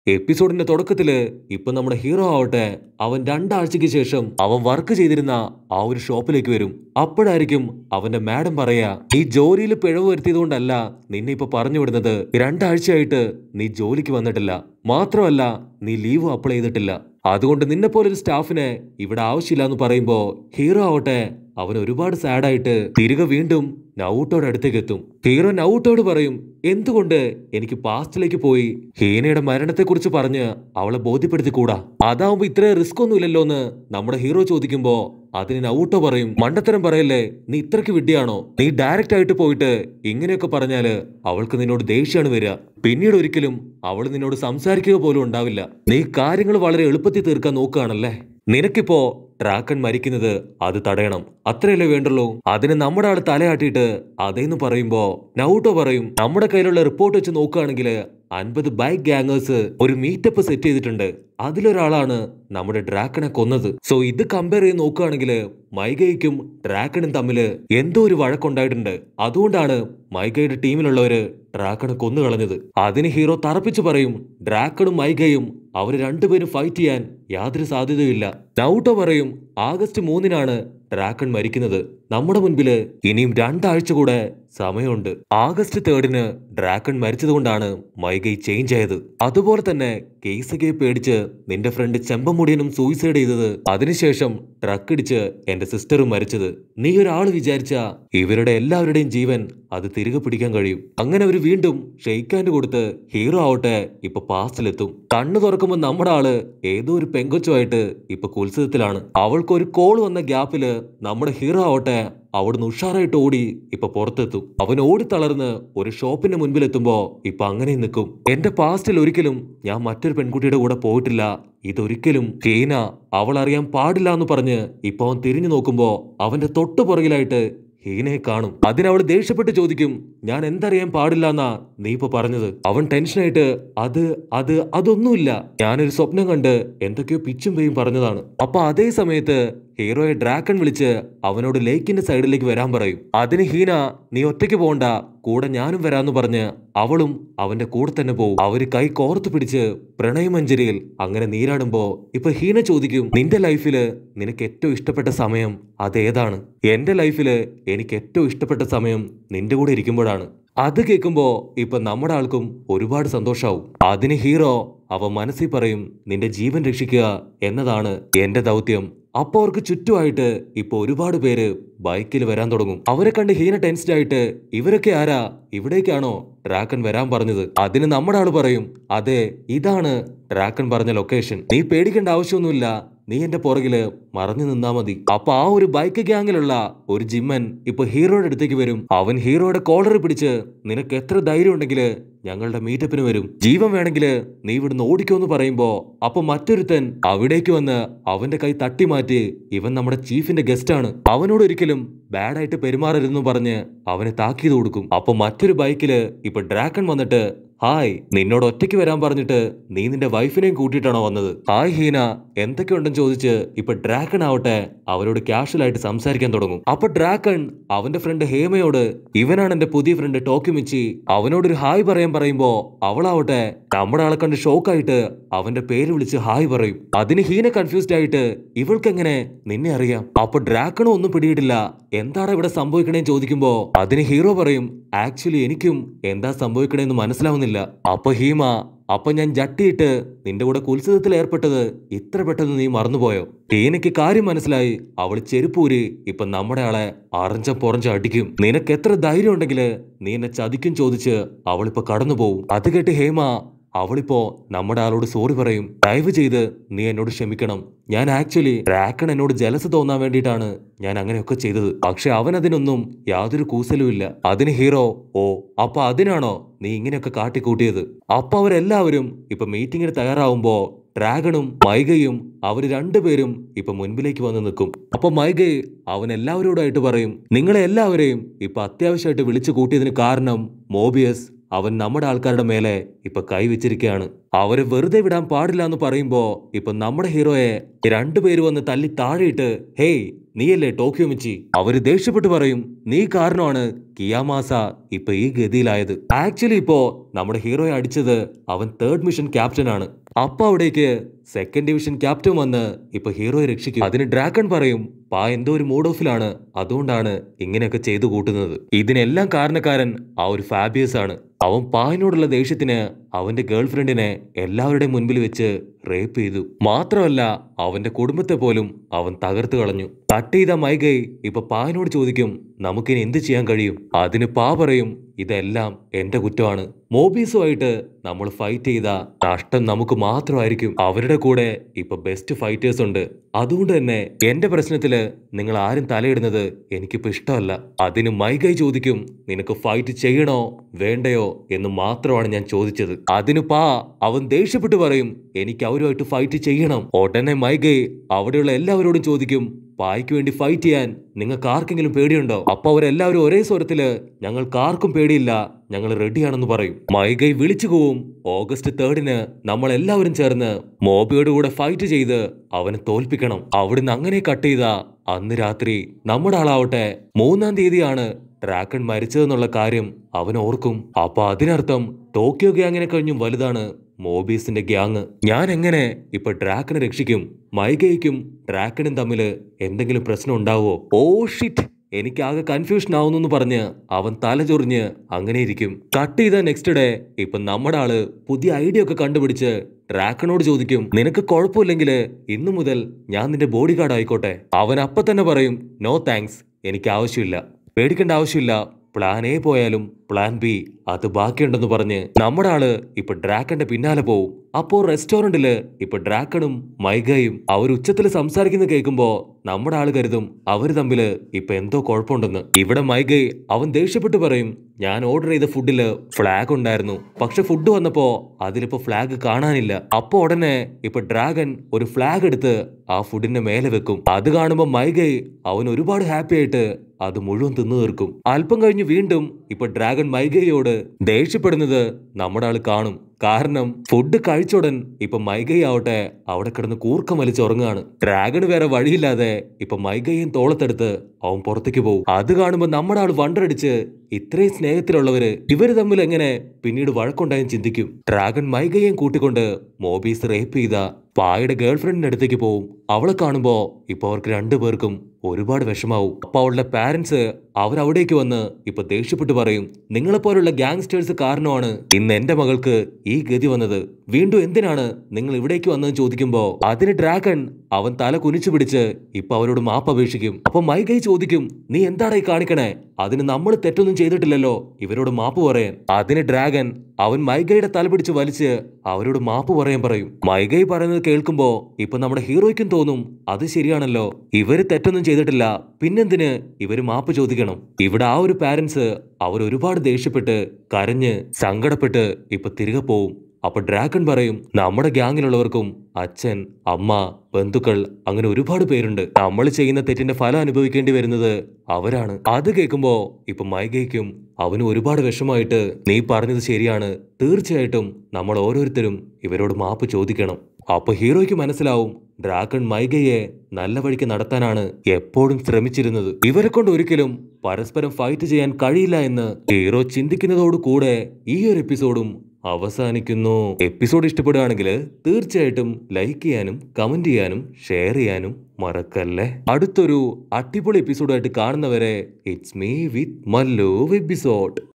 എപ്പിസോഡിന്റെ തുടക്കത്തില് ഇപ്പൊ നമ്മുടെ ഹീറോ ആവട്ടെ അവൻ രണ്ടാഴ്ചയ്ക്ക് ശേഷം അവൻ വർക്ക് ചെയ്തിരുന്ന ആ ഒരു ഷോപ്പിലേക്ക് വരും അപ്പോഴായിരിക്കും അവന്റെ മാഡം പറയാ നീ ജോലിയിൽ പിഴവ് വരുത്തിയതുകൊണ്ടല്ല നിന്നെ ഇപ്പൊ പറഞ്ഞു വിടുന്നത് രണ്ടാഴ്ചയായിട്ട് നീ ജോലിക്ക് വന്നിട്ടില്ല മാത്രമല്ല നീ ലീവ് അപ്ലൈ ചെയ്തിട്ടില്ല അതുകൊണ്ട് നിന്നെ പോലൊരു സ്റ്റാഫിനെ ഇവിടെ ആവശ്യമില്ല എന്ന് പറയുമ്പോ ഹീറോ ആവട്ടെ അവൻ ഒരുപാട് സാഡായിട്ട് തിരികെ വീണ്ടും നൗട്ടോടെ അടുത്തേക്ക് എത്തും ഹീറോ നൗട്ടോട് പറയും എന്തുകൊണ്ട് എനിക്ക് പാസ്റ്റിലേക്ക് പോയി ഹീനയുടെ മരണത്തെക്കുറിച്ച് പറഞ്ഞ് അവളെ ബോധ്യപ്പെടുത്തിക്കൂടാ അതാവുമ്പോ ഇത്ര റിസ്ക് ഒന്നും ഇല്ലല്ലോ എന്ന് നമ്മുടെ ഹീറോ ചോദിക്കുമ്പോ അതിന് നൗട്ടോ പറയും മണ്ടത്തരം പറയല്ലേ നീ ഇത്രയ്ക്ക് വിഡ്ഢിയാണോ നീ ഡയറക്റ്റ് ആയിട്ട് പോയിട്ട് ഇങ്ങനെയൊക്കെ പറഞ്ഞാല് അവൾക്ക് നിന്നോട് ദേഷ്യമാണ് വരിക പിന്നീട് ഒരിക്കലും അവൾ നിന്നോട് സംസാരിക്കുക പോലും ഉണ്ടാവില്ല നീ കാര്യങ്ങൾ വളരെ എളുപ്പത്തിൽ തീർക്കാൻ നോക്കുകയാണല്ലേ നിനക്കിപ്പോ ട്രാക്കൺ മരിക്കുന്നത് അത് തടയണം അത്രയല്ലേ വേണ്ടുള്ളൂ അതിന് നമ്മുടെ ആള് തലയാട്ടിയിട്ട് അതേന്ന് പറയുമ്പോ നൗട്ടോ പറയും നമ്മുടെ കയ്യിലുള്ള റിപ്പോർട്ട് വെച്ച് നോക്കുകയാണെങ്കിൽ അൻപത് ബൈക്ക് ഗാങ്ങേഴ്സ് ഒരു മീറ്റപ്പ് സെറ്റ് ചെയ്തിട്ടുണ്ട് അതിലൊരാളാണ് നമ്മുടെ ഡ്രാക്കനെ കൊന്നത് സോ ഇത് കമ്പയർ ചെയ്ത് നോക്കുകയാണെങ്കിൽ മൈഗയ്ക്കും ഡ്രാക്കണും തമ്മിൽ എന്തോ ഒരു വഴക്കുണ്ടായിട്ടുണ്ട് അതുകൊണ്ടാണ് മൈഗയുടെ ടീമിലുള്ളവര് ഡ്രാക്കണെ കൊന്നു കളഞ്ഞത് അതിന് ഹീറോ തറപ്പിച്ചു പറയും ഡ്രാക്കണും മൈഗയും അവര് രണ്ടുപേരും ഫൈറ്റ് ചെയ്യാൻ യാതൊരു സാധ്യതയുമില്ല നൗട്ടോ പറയും ആഗസ്റ്റ് മൂന്നിനാണ് ഡ്രാക്കൺ മരിക്കുന്നത് നമ്മുടെ മുൻപില് ഇനിയും രണ്ടാഴ്ച കൂടെ സമയമുണ്ട് ആഗസ്റ്റ് തേർഡിന് ഡ്രാക്കൺ മരിച്ചതുകൊണ്ടാണ് മൈഗൈ ചേഞ്ച് ആയത് അതുപോലെ തന്നെ കേസകയെ പേടിച്ച് നിന്റെ ഫ്രണ്ട് ചെമ്പമുടിയനും സൂയിസൈഡ് ചെയ്തത് അതിനുശേഷം ട്രക്ക് ഇടിച്ച് എന്റെ സിസ്റ്ററും മരിച്ചത് നീ ഒരാൾ വിചാരിച്ച ഇവരുടെ എല്ലാവരുടെയും ജീവൻ അത് തിരികെ പിടിക്കാൻ കഴിയും അങ്ങനെ അവർ വീണ്ടും ഷെയ്ക്ക് ഹാൻഡ് കൊടുത്ത് ഹീറോ ആവട്ടെ ഇപ്പൊ പാസ്റ്റിലെത്തും കണ്ണു തുറക്കുമ്പോൾ നമ്മുടെ ആള് ഏതോ ഒരു പെങ്കൊച്ചുമായിട്ട് ഇപ്പൊ കുത്സവത്തിലാണ് അവൾക്ക് ഒരു കോൾ വന്ന ഗ്യാപ്പില് നമ്മുടെ ഹീറോ ആവട്ടെ അവിടുന്ന് ഉഷാറായിട്ട് ഓടി ഇപ്പൊ പുറത്തെത്തും അവൻ ഓടി തളർന്ന് ഒരു ഷോപ്പിന്റെ മുൻപിലെത്തുമ്പോ ഇപ്പൊ അങ്ങനെ നിൽക്കും എന്റെ പാസ്റ്റിൽ ഒരിക്കലും ഞാൻ മറ്റൊരു പെൺകുട്ടിയുടെ കൂടെ പോയിട്ടില്ല ഇതൊരിക്കലും ഹീന അവൾ അറിയാൻ പാടില്ല എന്ന് പറഞ്ഞ് ഇപ്പൊ അവൻ തിരിഞ്ഞു നോക്കുമ്പോ അവന്റെ തൊട്ടു പുറകിലായിട്ട് ഹീനയെ കാണും അതിനവൾ ദേഷ്യപ്പെട്ട് ചോദിക്കും ഞാൻ എന്തറിയാൻ പാടില്ല എന്നാ നീ ഇപ്പൊ പറഞ്ഞത് അവൻ ടെൻഷനായിട്ട് അത് അത് അതൊന്നുമില്ല ഞാനൊരു സ്വപ്നം കണ്ട് എന്തൊക്കെയോ പിച്ചും പേയും പറഞ്ഞതാണ് അപ്പൊ അതേ സമയത്ത് ഹീറോയെ ഡ്രാക്കൺ വിളിച്ച് അവനോട് ലേക്കിന്റെ സൈഡിലേക്ക് വരാൻ പറയും അതിന് ഹീന നീ ഒറ്റയ്ക്ക് പോകണ്ട കൂടെ ഞാനും വരാന്ന് പറഞ്ഞ് അവളും അവന്റെ കൂടെ തന്നെ പോവും അവര് കൈ കോർത്ത് പിടിച്ച് പ്രണയമഞ്ജരിയിൽ അങ്ങനെ നീരാടുമ്പോ ഇപ്പൊ ഹീന ചോദിക്കും നിന്റെ ലൈഫില് നിനക്ക് ഏറ്റവും ഇഷ്ടപ്പെട്ട സമയം അതേതാണ് എന്റെ ലൈഫില് എനിക്ക് ഏറ്റവും ഇഷ്ടപ്പെട്ട സമയം നിന്റെ കൂടെ ഇരിക്കുമ്പോഴാണ് അത് കേൾക്കുമ്പോ ഇപ്പൊ നമ്മുടെ ആൾക്കും ഒരുപാട് സന്തോഷാവും അതിന് ഹീറോ അവ മനസ്സിൽ പറയും നിന്റെ ജീവൻ രക്ഷിക്കുക എന്നതാണ് എന്റെ ദൗത്യം അപ്പൊ അവർക്ക് ചുറ്റുമായിട്ട് ഇപ്പൊ ഒരുപാട് പേര് ബൈക്കിൽ വരാൻ തുടങ്ങും അവരെ കണ്ട് ഹീന ടെൻസ്ഡ് ആയിട്ട് ഇവരൊക്കെ ആരാ ഇവിടേക്കാണോ ഡ്രാക്കൺ വരാൻ പറഞ്ഞത് അതിന് നമ്മുടെ ആള് പറയും അതെ ഇതാണ് ഡ്രാക്കൺ പറഞ്ഞ ലൊക്കേഷൻ നീ പേടിക്കേണ്ട ആവശ്യമൊന്നുമില്ല നീ എന്റെ പുറകില് മറഞ്ഞു നിന്നാ മതി അപ്പൊ ആ ഒരു ബൈക്ക് ഗ്യാങ്ങിലുള്ള ഒരു ജിമ്മൻ ഇപ്പൊ ഹീറോയുടെ അടുത്തേക്ക് വരും അവൻ ഹീറോയുടെ കോളർ പിടിച്ച് നിനക്ക് എത്ര ധൈര്യം ഉണ്ടെങ്കില് ഞങ്ങളുടെ മീറ്റപ്പിന് വരും ജീവൻ വേണമെങ്കില് നീ ഇവിടുന്ന് ഓടിക്കോന്ന് പറയുമ്പോ അപ്പൊ മറ്റൊരുത്തൻ അവിടേക്ക് വന്ന് അവന്റെ കൈ തട്ടി മാറ്റി ഇവൻ നമ്മുടെ ചീഫിന്റെ ഗസ്റ്റ് ആണ് അവനോട് ഒരിക്കലും ബാഡായിട്ട് പെരുമാറരുതെന്ന് പറഞ്ഞ് അവനെ താക്കീത് കൊടുക്കും അപ്പൊ മറ്റൊരു ബൈക്കില് ഇപ്പൊ ഡ്രാക്കൺ വന്നിട്ട് ഹായ് നിന്നോട് ഒറ്റയ്ക്ക് വരാൻ പറഞ്ഞിട്ട് നീ നിന്റെ വൈഫിനെയും കൂട്ടിയിട്ടാണോ വന്നത് ഹായ് ഹീന എന്തൊക്കെയുണ്ടെന്ന് ചോദിച്ച് ഇപ്പൊ ഡ്രാക്കൺ ആവട്ടെ അവരോട് കാഷ്വൽ ആയിട്ട് സംസാരിക്കാൻ തുടങ്ങും അപ്പൊ ഡ്രാക്കൺ അവന്റെ ഫ്രണ്ട് ഹേമയോട് ഇവനാണ് എന്റെ പുതിയ ഫ്രണ്ട് ടോക്കിമിച്ചി അവനോട് ഒരു ഹായ് പറയാൻ പറയുമ്പോ അവളാവട്ടെ നമ്മുടെ ആളെ കണ്ട് ഷോക്കായിട്ട് അവന്റെ പേര് വിളിച്ച് ഹായ് പറയും അതിന് ഹീന കൺഫ്യൂസ്ഡ് ആയിട്ട് ഇവൾക്ക് എങ്ങനെ നിന്നെ അറിയാം അപ്പൊ ഡ്രാക്കണും ഒന്നും പിടിയിട്ടില്ല എന്താണ് ഇവിടെ സംഭവിക്കണേന്ന് ചോദിക്കുമ്പോ അതിന് ഹീറോ പറയും ആക്ച്വലി എനിക്കും എന്താ സംഭവിക്കണേന്ന് മനസ്സിലാവുന്നില്ല അപ്പൊ ഹീമ അപ്പൊ ഞാൻ ജട്ടിയിട്ട് നിന്റെ കൂടെ കുത്സവത്തിൽ ഏർപ്പെട്ടത് ഇത്ര പെട്ടെന്ന് നീ മറന്നുപോയോ ഹീനയ്ക്ക് കാര്യം മനസ്സിലായി അവൾ ചെരുപ്പൂരി ഇപ്പൊ നമ്മുടെ ആളെ അറഞ്ച പൊറഞ്ച അടിക്കും നിനക്ക് എത്ര ധൈര്യം ഉണ്ടെങ്കില് നീ എന്നെ ചതിക്കും ചോദിച്ച് അവളിപ്പോ കടന്നു പോവും അത് കേട്ട് ഹേമ അവളിപ്പോ നമ്മുടെ ആളോട് സോറി പറയും ദയവ് ചെയ്ത് നീ എന്നോട് ക്ഷമിക്കണം ഞാൻ ആക്ച്വലി റാക്കൺ എന്നോട് ജലസ് തോന്നാൻ വേണ്ടിയിട്ടാണ് ഞാൻ അങ്ങനെയൊക്കെ ചെയ്തത് പക്ഷെ അവൻ അതിനൊന്നും യാതൊരു കൂസലുമില്ല അതിന് ഹീറോ ഓ അപ്പൊ അതിനാണോ നീ ഇങ്ങനെയൊക്കെ കാട്ടിക്കൂട്ടിയത് അപ്പൊ അവരെല്ലാവരും ഇപ്പൊ മീറ്റിംഗിന് തയ്യാറാവുമ്പോ ഡ്രാഗണും മൈഗയും അവര് രണ്ടുപേരും ഇപ്പൊ മുൻപിലേക്ക് വന്ന് നിൽക്കും അപ്പൊ മൈഗയ് അവൻ എല്ലാവരോടായിട്ട് പറയും നിങ്ങളെ എല്ലാവരെയും ഇപ്പൊ അത്യാവശ്യമായിട്ട് വിളിച്ചു കൂട്ടിയതിന് കാരണം മോബിയസ് അവൻ നമ്മുടെ ആൾക്കാരുടെ മേലെ ഇപ്പൊ കൈവച്ചിരിക്കുകയാണ് അവരെ വെറുതെ വിടാൻ പാടില്ല എന്ന് പറയുമ്പോ ഇപ്പൊ നമ്മുടെ ഹീറോയെ രണ്ടുപേര് വന്ന് തല്ലി താഴെയിട്ട് ഹേയ് നീയല്ലേ ടോക്കിയോ മിച്ചി അവര് ദേഷ്യപ്പെട്ട് പറയും നീ കാരണമാണ് കിയാമാസ ഇപ്പൊ ഈ ഗതിയിലായത് ആക്ച്വലി ഇപ്പോ നമ്മുടെ ഹീറോയെ അടിച്ചത് അവൻ തേർഡ് മിഷൻ ക്യാപ്റ്റൻ ആണ് അപ്പൊ അവിടേക്ക് സെക്കൻഡ് ഡിവിഷൻ ക്യാപ്റ്റൻ വന്ന് ഇപ്പൊ ഹീറോയെ രക്ഷിക്കും അതിന് ഡ്രാഗൺ പറയും പാ എന്തോ ഒരു മൂഡ് ഓഫിലാണ് അതുകൊണ്ടാണ് ഇങ്ങനെയൊക്കെ ചെയ്തു കൂട്ടുന്നത് ഇതിനെല്ലാം കാരണക്കാരൻ ആ ഒരു ഫാബിയസ് ആണ് അവൻ പായനോടുള്ള ദേഷ്യത്തിന് അവന്റെ ഗേൾഫ്രണ്ടിനെ എല്ലാവരുടെയും മുൻപിൽ വെച്ച് റേപ്പ് ചെയ്തു മാത്രമല്ല അവന്റെ കുടുംബത്തെ പോലും അവൻ തകർത്തു കളഞ്ഞു കട്ട് ചെയ്ത മൈകൈ ഇപ്പൊ പായനോട് ചോദിക്കും നമുക്കിനി എന്ത് ചെയ്യാൻ കഴിയും അതിന് പാ പറയും ഇതെല്ലാം എന്റെ കുറ്റമാണ് മോബീസുമായിട്ട് നമ്മൾ ഫൈറ്റ് ചെയ്ത നഷ്ടം നമുക്ക് മാത്രമായിരിക്കും അവരുടെ കൂടെ ഇപ്പൊ ബെസ്റ്റ് ഫൈറ്റേഴ്സ് ഉണ്ട് അതുകൊണ്ട് തന്നെ എന്റെ പ്രശ്നത്തില് നിങ്ങൾ ആരും തലയിടുന്നത് എനിക്കിപ്പോ ഇഷ്ടമല്ല അതിന് മൈകൈ ചോദിക്കും നിനക്ക് ഫൈറ്റ് ചെയ്യണോ വേണ്ടയോ എന്ന് മാത്രമാണ് ഞാൻ ചോദിച്ചത് അതിന് പാ അവൻ ദേഷ്യപ്പെട്ട് പറയും എനിക്ക് അവരുമായിട്ട് ഫൈറ്റ് ചെയ്യണം ഉടനെ മൈകൈ അവിടെയുള്ള എല്ലാവരോടും ചോദിക്കും പായ്ക്ക് വേണ്ടി ഫൈറ്റ് ചെയ്യാൻ നിങ്ങൾക്ക് ആർക്കെങ്കിലും പേടിയുണ്ടോ അപ്പൊ അവരെല്ലാവരും ഒരേ സ്വരത്തില് ഞങ്ങൾക്ക് ആർക്കും പേടിയില്ല ഞങ്ങൾ റെഡിയാണെന്ന് പറയും മൈകൈ വിളിച്ചു പോവും ഓഗസ്റ്റ് തേർഡിന് നമ്മൾ എല്ലാവരും ചേർന്ന് മോബിയുടെ കൂടെ ഫൈറ്റ് ചെയ്ത് അവനെ തോൽപ്പിക്കണം അവിടുന്ന് അങ്ങനെ കട്ട് ചെയ്ത അന്ന് രാത്രി നമ്മുടെ ആളാവട്ടെ മൂന്നാം തീയതിയാണ് ഡ്രാക്കൺ മരിച്ചതെന്നുള്ള കാര്യം അവൻ ഓർക്കും അപ്പൊ അതിനർത്ഥം ടോക്കിയോ ഗ്യാങ്ങിനെ കഴിഞ്ഞും വലുതാണ് മോബീസിന്റെ ഗ്യാങ് ഞാൻ എങ്ങനെ ഇപ്പൊ ഡ്രാക്കനെ രക്ഷിക്കും മൈകയ്ക്കും ഡ്രാക്കനും തമ്മിൽ എന്തെങ്കിലും പ്രശ്നം ഉണ്ടാവോ ഓ ഷിറ്റ് എനിക്കാകെ കൺഫ്യൂഷൻ ആവുന്നു പറഞ്ഞ് അവൻ തലചൊറിഞ്ഞ് അങ്ങനെ ഇരിക്കും കട്ട് ചെയ്ത നെക്സ്റ്റ് ഡേ ഇപ്പൊ നമ്മുടെ ആള് പുതിയ ഐഡിയ ഒക്കെ കണ്ടുപിടിച്ച് ഡ്രാക്കനോട് ചോദിക്കും നിനക്ക് കുഴപ്പമില്ലെങ്കിൽ ഇന്നു മുതൽ ഞാൻ നിന്റെ ബോഡി ഗാർഡ് ആയിക്കോട്ടെ അവൻ അപ്പൊ തന്നെ പറയും നോ താങ്ക്സ് എനിക്ക് ആവശ്യമില്ല പേടിക്കേണ്ട ആവശ്യമില്ല പ്ലാൻ എ പോയാലും പ്ലാൻ ബി അത് ബാക്കിയുണ്ടെന്ന് പറഞ്ഞ് നമ്മുടെ ആള് ഇപ്പൊ ഡ്രാക്കന്റെ പിന്നാലെ പോവും അപ്പോ റെസ്റ്റോറന്റില് ഇപ്പൊ ഡ്രാക്കണും മൈഗയും അവർ ഉച്ചത്തിൽ സംസാരിക്കുന്ന കേൾക്കുമ്പോ നമ്മുടെ ആള് കരുതും അവര് തമ്മില് ഇപ്പൊ എന്തോ കുഴപ്പമുണ്ടെന്ന് ഇവിടെ മൈഗൈ അവൻ ദേഷ്യപ്പെട്ട് പറയും ഞാൻ ഓർഡർ ചെയ്ത ഫുഡില് ഫ്ലാഗ് ഉണ്ടായിരുന്നു പക്ഷെ ഫുഡ് വന്നപ്പോ അതിലിപ്പോ ഫ്ലാഗ് കാണാനില്ല അപ്പൊ ഉടനെ ഇപ്പൊ ഡ്രാഗൺ ഒരു ഫ്ലാഗ് എടുത്ത് ആ ഫുഡിന്റെ മേലെ വെക്കും അത് കാണുമ്പോ മൈഗൈ അവൻ ഒരുപാട് ഹാപ്പി ആയിട്ട് അത് മുഴുവൻ തിന്നു തീർക്കും അല്പം കഴിഞ്ഞ് വീണ്ടും ഇപ്പൊ ഡ്രാഗൺ മൈഗയോട് ദേഷ്യപ്പെടുന്നത് നമ്മുടെ ആള് കാണും കാരണം ഫുഡ് കഴിച്ചുടൻ ഇപ്പൊ മൈഗൈ ആവട്ടെ അവിടെ കിടന്ന് കൂർക്കം വലിച്ചുറങ്ങാണ് ഡ്രാഗണ് വേറെ വഴിയില്ലാതെ ഇപ്പൊ മൈഗയും തോളത്തെടുത്ത് അവൻ പുറത്തേക്ക് പോകും അത് കാണുമ്പോ നമ്മുടെ ആള് വണ്ടടിച്ച് ഇത്രയും സ്നേഹത്തിലുള്ളവര് ഇവര് തമ്മിൽ എങ്ങനെ പിന്നീട് വഴക്കുണ്ടായും ചിന്തിക്കും ഡ്രാഗൺ മൈഗയും കൂട്ടിക്കൊണ്ട് മോബീസ് റേപ്പ് ചെയ്ത പായുടെ ഗേൾഫ്രണ്ടിന്റെ അടുത്തേക്ക് പോവും അവളെ കാണുമ്പോ ഇപ്പൊ അവർക്ക് രണ്ടുപേർക്കും ഒരുപാട് വിഷമാവും അപ്പൊ അവളുടെ പാരന്റ്സ് അവരവിടേക്ക് വന്ന് ഇപ്പൊ ദേഷ്യപ്പെട്ട് പറയും നിങ്ങളെപ്പോലുള്ള ഗാങ്സ്റ്റേഴ്സ് കാരണമാണ് ഇന്ന് എന്റെ മകൾക്ക് ഈ ഗതി വന്നത് വീണ്ടും എന്തിനാണ് നിങ്ങൾ ഇവിടേക്ക് വന്നതെന്ന് ചോദിക്കുമ്പോ അതിന് ഡ്രാഗൺ അവൻ തല കുനിച്ചു പിടിച്ച് ഇപ്പൊ അവരോട് മാപ്പ് അപേക്ഷിക്കും അപ്പൊ മൈകൈ ചോദിക്കും നീ എന്താടാ ഈ കാണിക്കണേ അതിന് നമ്മൾ തെറ്റൊന്നും ചെയ്തിട്ടില്ലല്ലോ ഇവരോട് മാപ്പ് പറയാൻ അതിന് ഡ്രാഗൺ അവൻ മൈഗയുടെ തല പിടിച്ച് വലിച്ച് അവരോട് മാപ്പ് പറയാൻ പറയും മൈഗൈ പറയുന്നത് കേൾക്കുമ്പോ ഇപ്പൊ നമ്മുടെ ഹീറോയ്ക്കും തോന്നും അത് ശരിയാണല്ലോ ഇവര് തെറ്റൊന്നും ചെയ്തിട്ടില്ല പിന്നെന്തിന് ഇവര് മാപ്പ് ചോദിക്കണം ഇവിടെ ആ ഒരു പാരന്റ്സ് അവർ ഒരുപാട് ദേഷ്യപ്പെട്ട് കരഞ്ഞ് സങ്കടപ്പെട്ട് ഇപ്പൊ തിരികെ പോവും അപ്പൊ ഡ്രാഗൺ പറയും നമ്മുടെ ഗ്യാങ്ങിലുള്ളവർക്കും അച്ഛൻ അമ്മ ബന്ധുക്കൾ അങ്ങനെ ഒരുപാട് പേരുണ്ട് നമ്മൾ ചെയ്യുന്ന തെറ്റിന്റെ ഫലം അനുഭവിക്കേണ്ടി വരുന്നത് അവരാണ് അത് കേൾക്കുമ്പോ ഇപ്പൊ മൈകയ്ക്കും അവന് ഒരുപാട് വിഷമായിട്ട് നീ പറഞ്ഞത് ശരിയാണ് തീർച്ചയായിട്ടും നമ്മൾ ഓരോരുത്തരും ഇവരോട് മാപ്പ് ചോദിക്കണം അപ്പൊ ഹീറോയ്ക്ക് മനസ്സിലാവും ഡ്രാഗൺ മൈഗയെ നല്ല വഴിക്ക് നടത്താനാണ് എപ്പോഴും ശ്രമിച്ചിരുന്നത് ഇവരെ കൊണ്ട് ഒരിക്കലും പരസ്പരം ഫൈറ്റ് ചെയ്യാൻ കഴിയില്ല എന്ന് ഹീറോ ചിന്തിക്കുന്നതോടു കൂടെ ഈ ഒരു എപ്പിസോഡും അവസാനിക്കുന്നു എപ്പിസോഡ് ഇഷ്ടപ്പെടുകയാണെങ്കിൽ തീർച്ചയായിട്ടും ലൈക്ക് ചെയ്യാനും കമന്റ് ചെയ്യാനും ഷെയർ ചെയ്യാനും മറക്കല്ലേ അടുത്തൊരു അടിപൊളി എപ്പിസോഡായിട്ട് കാണുന്നവരെ it's me with Mallu episode